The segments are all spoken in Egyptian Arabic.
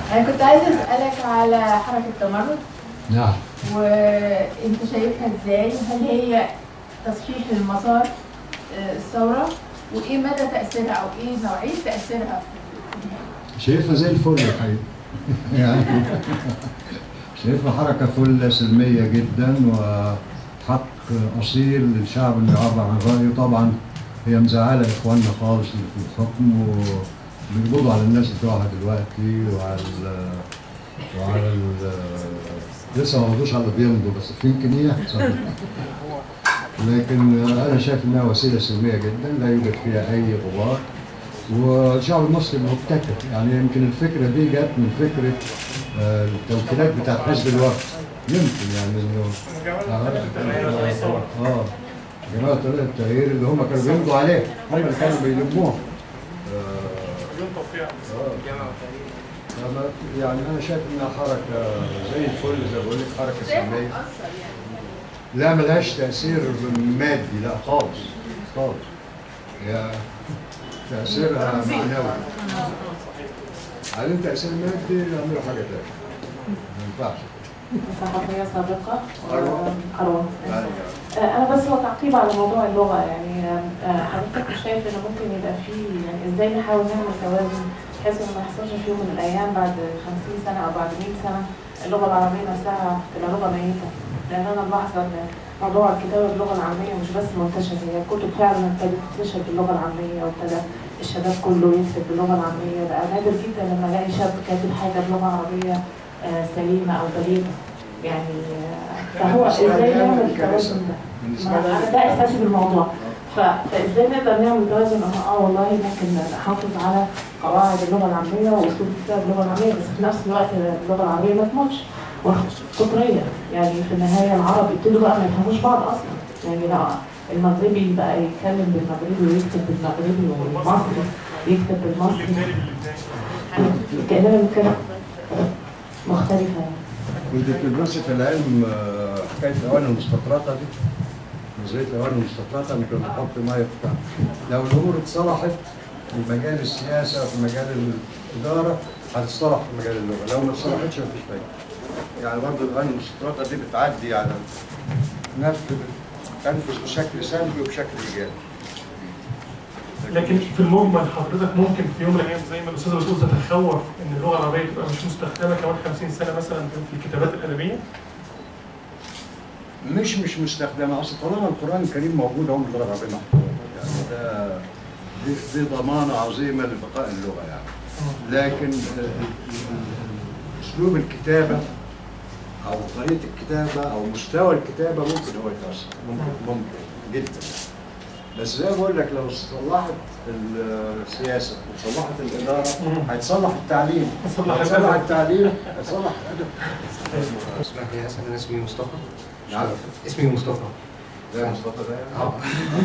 انا كنت عايزه اسالك على حركه التمرد نعم وانت شايفها ازاي هل هي تصحيح للمسار آه، الثوره وايه مدى تاثيرها او ايه نوعيه تاثيرها في شايفها زي الفل الحقيقة يعني شايفها حركة فل سلمية جدا وحق أصيل للشعب إنه يعبر عن رأيه طبعا هي مزعلة إخواننا خالص اللي في الحكم وبيقبضوا على الناس بتوعها دلوقتي وعلى ال وعلى ال لسه ما قبضوش على اللي بيمضوا بس في إمكانية لكن أنا شايف إنها وسيلة سلمية جدا لا يوجد فيها أي غبار والشعب المصري مبتكر يعني يمكن الفكره دي جت من فكره آه، التوكيلات بتاعت حزب الوقت يمكن يعني انه اه جماعه طريقه التغيير اللي هم كانوا بيمضوا عليه هم اللي كانوا بيلموها فما- يعني انا شايف انها حركه زي الفل زي ما بقول لك حركه سلميه بتاثر يعني لا ملهاش تأثير مادي لا خالص خالص هي تأثيرها معنوي عايزين تأثير مادي يعملوا حاجة تانية ما ينفعش صحفية سابقة أروى. أروى آه، أنا بس هو تعقيب على موضوع اللغة يعني آه، حضرتك مش شايف إن ممكن يبقى فيه يعني إزاي نحاول نعمل توازن بحيث إنه ما يحصلش في يوم من الأيام بعد 50 سنة أو بعد 100 سنة اللغة العربية نفسها تبقى لغة ميتة لأن أنا ملاحظة إن موضوع الكتابة باللغة العامية مش بس منتشر هي الكتب فعلا ابتدت تنتشر باللغة العامية وابتدى الشباب كله يكتب باللغة العامية بقى نادر جدا لما ألاقي شاب كاتب حاجة بلغة عربية آه، سليمة أو بليغة يعني آه، فهو بالنسبة ازاي لي أنا نعمل الكارثة. التوازن ده؟ بالنسبة ما لي أنا ده احساسي بالموضوع ف- فازاي نقدر نعمل توازن ان اه والله ممكن نحافظ على قواعد اللغه العاميه واسلوب الكتاب باللغه العاميه بس في نفس الوقت اللغه العربيه ما تموتش قطريه يعني في النهايه العرب يبتدوا بقى ما يفهموش بعض اصلا يعني لا المغربي بقى يتكلم بالمغربي ويكتب بالمغربي والمصري يكتب بالمصري كاننا بنتكلم مختلفه يعني كنت بتدرسي في العلم آه، حكاية الأواني المستطرطة دي نظرية الأواني المستطرطة إنك بتحط مية في بتاع. لو الأمور اتصلحت في مجال السياسة وفي مجال الإدارة هتتصلح في مجال اللغة لو ما اتصلحتش مفيش فايدة يعني برضه الأواني المستطرطة دي بتعدي على نفذ تنفذ بشكل سلبي وبشكل إيجابي لكن في المجمل حضرتك ممكن في يوم من الايام زي ما الاستاذه بتقول تتخوف ان اللغه العربيه تبقى مش مستخدمه كمان 50 سنه مثلا في الكتابات الادبيه مش مش مستخدمه اصل طالما القران الكريم موجود هو باللغه العربيه محفوظ يعني ده دي, دي ضمانه عظيمه لبقاء اللغه يعني لكن ال- ال- ال- اسلوب الكتابه او طريقه الكتابه او مستوى الكتابه ممكن هو يتاثر ممكن ممكن جدا بس زي ما بقول لك لو صلحت السياسه وصلحت الاداره هيتصلح التعليم هيتصلح هيتصلح الأدب. التعليم هيتصلح الادب اسمح لي اسال انا اسمي مصطفى نعم. اسمي مصطفى زي مصطفى ده يعني. اه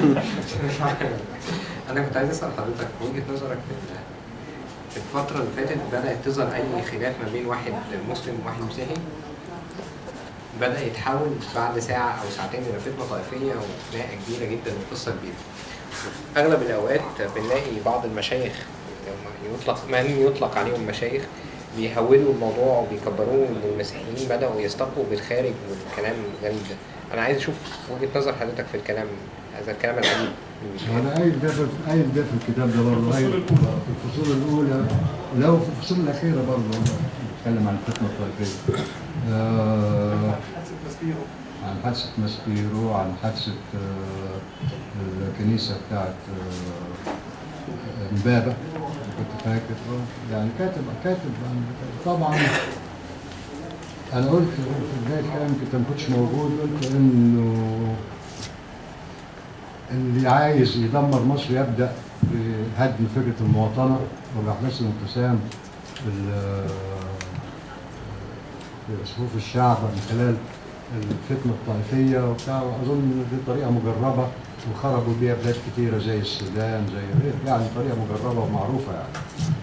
انا كنت عايز اسال حضرتك في وجهه نظرك في ال- في الفتره اللي فاتت بدات تظهر اي خلاف ما بين واحد مسلم وواحد مسيحي بدا يتحول بعد ساعه او ساعتين الى فتنه طائفيه وخناقه كبيره جدا وقصه كبيره في اغلب الاوقات بنلاقي بعض المشايخ لما يطلق من يطلق عليهم مشايخ بيهولوا الموضوع وبيكبروه ان المسيحيين بداوا يستقوا بالخارج والكلام الغريب ده انا عايز اشوف وجهه نظر حضرتك في الكلام هذا الكلام الغريب انا قايل ده في قايل ده في الكتاب ده برضه قايل في الفصول الاولى لو في الفصول الاخيره برضه بيتكلم عن الفتنه الطائفيه آه عن حادثه ماسبيرو عن حادثه آه الكنيسه بتاعت آه امبابه كنت فاكر آه، يعني كاتب كاتب عن- طبعا انا قلت في بدايه الكلام كنت ما كنتش موجود قلت انه اللي عايز يدمر مصر يبدا بهدم فكره المواطنه وباحداث الانقسام في ال- في صفوف الشعب من خلال الفتنه الطائفيه وبتاع واظن ان دي طريقه مجربه وخرجوا بيها بلاد كتيره زي السودان زي غيره يعني طريقه مجربه ومعروفه يعني.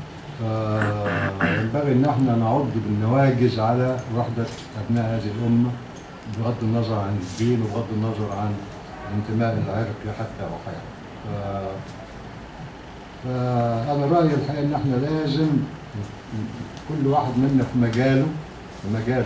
فينبغي ان احنا نعض بالنواجز على وحده ابناء هذه الامه بغض النظر عن الدين وبغض النظر عن الانتماء العرقي حتى او حاجه. ف- فانا رايي الحقيقه ان احنا لازم كل واحد منا في مجاله في مجاله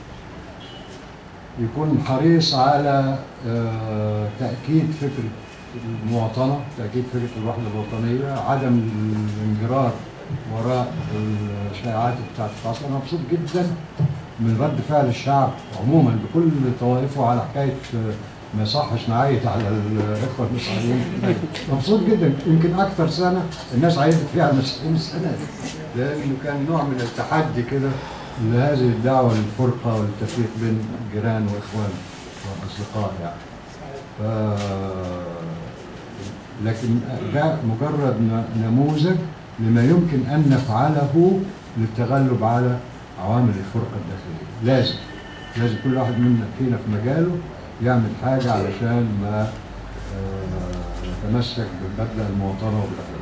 يكون حريص على آه، تاكيد فكره المواطنه تاكيد فكره الوحده الوطنيه عدم الانجرار وراء الشائعات بتاعت الفصل انا مبسوط جدا من رد فعل الشعب عموما بكل طوائفه على حكايه آه، ما يصحش نعيط على الاخوه المصريين مبسوط جدا يمكن اكثر سنه الناس عيطت فيها على المسيحيين السنه دي لانه كان نوع من التحدي كده لهذه الدعوه للفرقه والتفريق بين جيران واخوان واصدقاء يعني ف لكن ده مجرد ن- نموذج لما يمكن ان نفعله للتغلب على عوامل الفرقه الداخليه لازم لازم كل واحد منا فينا في مجاله يعمل حاجه علشان ما آه، نتمسك بمبدا المواطنه وبالاخلاق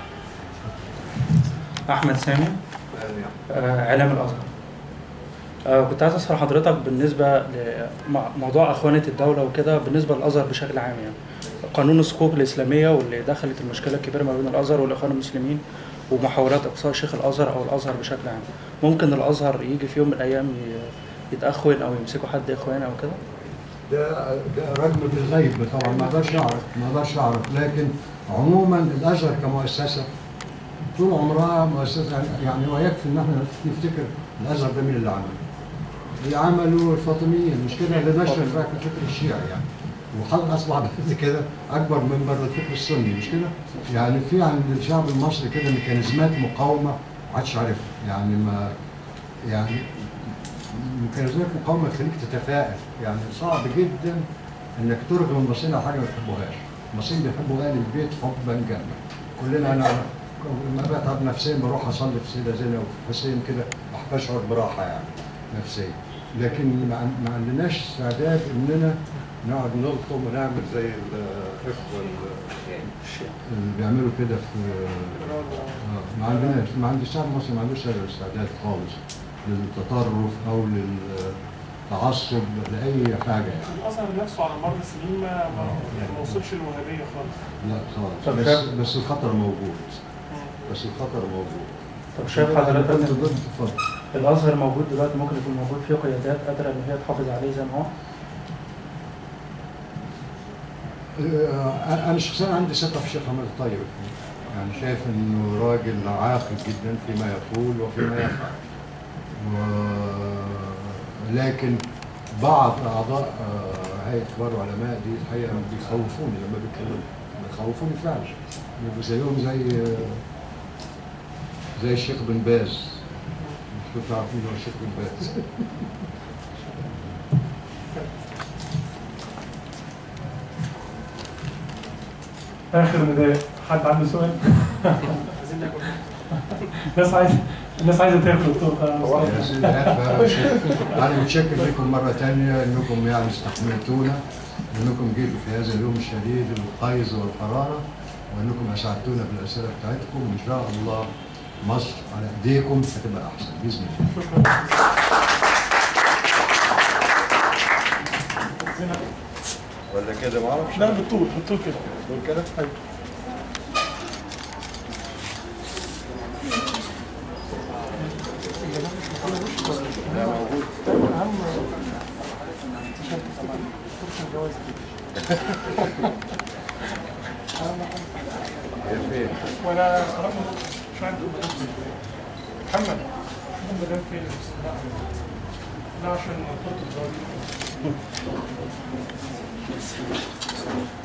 احمد سامي آه، اعلام الازهر آه، كنت عايز اسال حضرتك بالنسبه لموضوع اخوانه الدوله وكده بالنسبه للازهر بشكل عام يعني قانون الصكوك الاسلاميه واللي دخلت المشكله الكبيره ما بين الازهر والاخوان المسلمين ومحاولات اقصاء شيخ الازهر او الازهر بشكل عام ممكن الازهر يجي في يوم من الايام ي- يتاخون او يمسكوا حد اخوان او كده ده ده رجم بالغيب طبعا ما اقدرش اعرف ما اقدرش اعرف لكن عموما الازهر كمؤسسه طول عمرها مؤسسه يعني- يعني هو يكفي ان احنا نفتكر الازهر ده مين اللي عمله؟ اللي عمله الفاطميين مش كده اللي نشر فكر الفكر الشيعي يعني وحل اصبح بعد كده اكبر من بره الفكر السني مش كده؟ يعني في عند الشعب المصري كده ميكانيزمات مقاومه ما حدش عارفها يعني ما يعني ميكانيزمات مقاومه تخليك تتفائل يعني صعب جدا انك ترغم المصريين على حاجه ما بيحبوهاش المصريين بيحبوا اهل البيت حبا جما كلنا انا لما بتعب نفسيا بروح اصلي في سيده زينب وفي حسين كده بشعر براحه يعني نفسيا لكن ما ما عندناش استعداد اننا نقعد نلطم ونعمل زي الاخوه اللي بيعملوا كده في آه، ما عندناش ما عند الشعب المصري ما عندوش هذا الاستعداد خالص للتطرف او للتعصب لاي حاجه يعني الازهر نفسه على مر السنين ما ما ما وصلش للوهابيه خالص لا خالص طب بس, شايف- بس الخطر موجود بس الخطر موجود طب شايف أنا حضرتك كنت ضد اتفضل الازهر موجود دلوقتي ممكن يكون موجود فيه قيادات قادره ان هي تحافظ عليه زي ما هو آه، انا شخصيا عندي ثقه في الشيخ محمد الطيب يعني شايف انه راجل عاقل جدا فيما يقول وفيما يفعل و... لكن بعض اعضاء آه، هيئه كبار العلماء دي الحقيقه بيخوفوني لما بيتكلموا بيخوفوني فعلا بيبقوا زيهم زي زي الشيخ بن باز مش كنتوا عارفين هو الشيخ بن باز اخر نداء حد عنده سؤال؟ عايزين ناكل الناس عايزه الناس عايزه تاكل دكتور يا سيدي أنا- انا متشكر لكم مره ثانيه انكم يعني استحملتونا وانكم جيتوا في هذا اليوم الشديد القيظ والحراره وانكم اسعدتونا بالاسئله بتاعتكم وان شاء الله مصر على ايديكم هتبقى احسن باذن الله ولا كده ما اعرفش لا بالطول بالطول كده دول كده أيوة. يا فين وانا صراحه مش عارف المدام فين محمد شوف المدام فين لا لا عشان خطة الزواج